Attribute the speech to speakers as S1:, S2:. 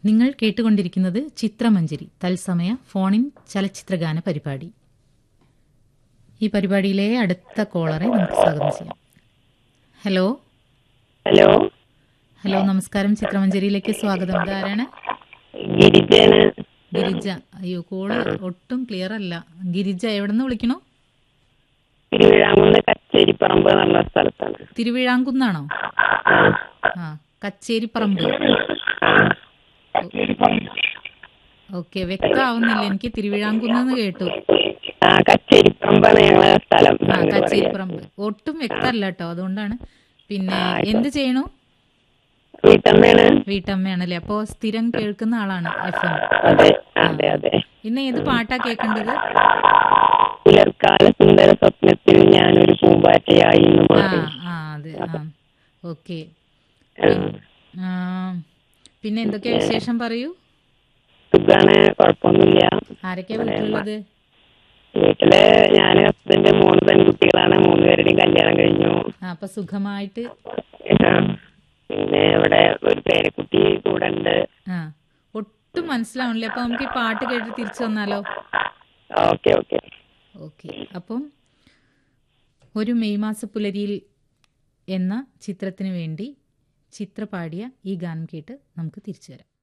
S1: നിങ്ങൾ കേട്ടുകൊണ്ടിരിക്കുന്നത് ചിത്രമഞ്ജരി തത്സമയ ഫോണിൻ ചലച്ചിത്രഗാന പരിപാടി ഈ പരിപാടിയിലെ അടുത്ത കോളറെ നമുക്ക് സ്വാഗതം ചെയ്യാം ഹലോ
S2: ഹലോ
S1: ഹലോ നമസ്കാരം ചിത്രമഞ്ജരിയിലേക്ക് സ്വാഗതം ഇതാരാണ്
S2: ഗിരിജയാണ്
S1: ഗിരിജ അയ്യോ കോള് ഒട്ടും ക്ലിയർ അല്ല ഗിരിജ എവിടെ നിന്ന് വിളിക്കണോ
S2: തിരുവിഴാങ്കുന്ന് കച്ചേരിപ്പറമ്പ് എന്നുള്ള സ്ഥലത്താണ്
S1: തിരുവിഴാങ്കുന്നാണോ
S2: ആ,
S1: ആ കച്ചേരിപ്പറമ്പ്
S2: ആ. കച്ചേരിപ്പറമ്പ്.
S1: ഓക്കെ വ്യക്തമാവുന്നില്ല എനിക്ക് തിരുവിഴാങ്കുന്നെന്ന് കേട്ടു
S2: ആ കച്ചേരിപ്പറമ്പാണ് ഞങ്ങളെ സ്ഥലം
S1: ആ
S2: അങ്ങനെ പറയാ.
S1: കച്ചേരിപ്പറമ്പ് ഒട്ടും വ്യക്തമല്ല കേട്ടോ അതുകൊണ്ടാണ് പിന്നെ എന്ത് ചെയ്യണു
S2: വീട്ടമ്മയാണ്
S1: വീട്ടമ്മയാണല്ലേ അപ്പോ സ്ഥിരം കേൾക്കുന്ന ആളാണ് എഫ് എം
S2: അതെ അതെ അതെ
S1: ഇന്ന് ഏത് പാട്ടാ കേൾക്കേണ്ടത്
S2: പുലർക്കാല സുന്ദര സ്വപ്നത്തിൽ ഞാനൊരു പൂമ്പാറ്റയായി എന്ന്
S1: ആ
S2: മാറി
S1: ആ അതെ ആ ഓക്കെ
S2: ആ,
S1: പിന്നെ എന്തൊക്കെയാ വിശേഷം പറയൂ
S2: സുഖാണ് കുഴപ്പമൊന്നുമില്ല
S1: ആരൊക്കെയാ വീട്ടിലുള്ളത്
S2: വീട്ടില് ഞാൻ ഹസ്ബൻഡ് മൂന്ന് പെൺകുട്ടികളാണ് മൂന്ന് പേരുടെയും കല്യാണം കഴിഞ്ഞു
S1: ആ അപ്പൊ സുഖമായിട്ട്
S2: ആ, പിന്നെ ഇവിടെ ഒരു പേരക്കുട്ടി കൂടെ ഉണ്ട്
S1: ആ ഒട്ടും മനസ്സിലാവണില്ല അപ്പൊ നമുക്ക് ഈ പാട്ട് കേട്ട് തിരിച്ചു വന്നാലോ
S2: ഓക്കെ ഓക്കെ
S1: ഓക്കെ അപ്പം ഒരു മെയ് മാസ പുലരിയിൽ എന്ന ചിത്രത്തിന് വേണ്ടി ചിത്ര പാടിയ ഈ ഗാനം കേട്ട് നമുക്ക് തിരിച്ചു വരാം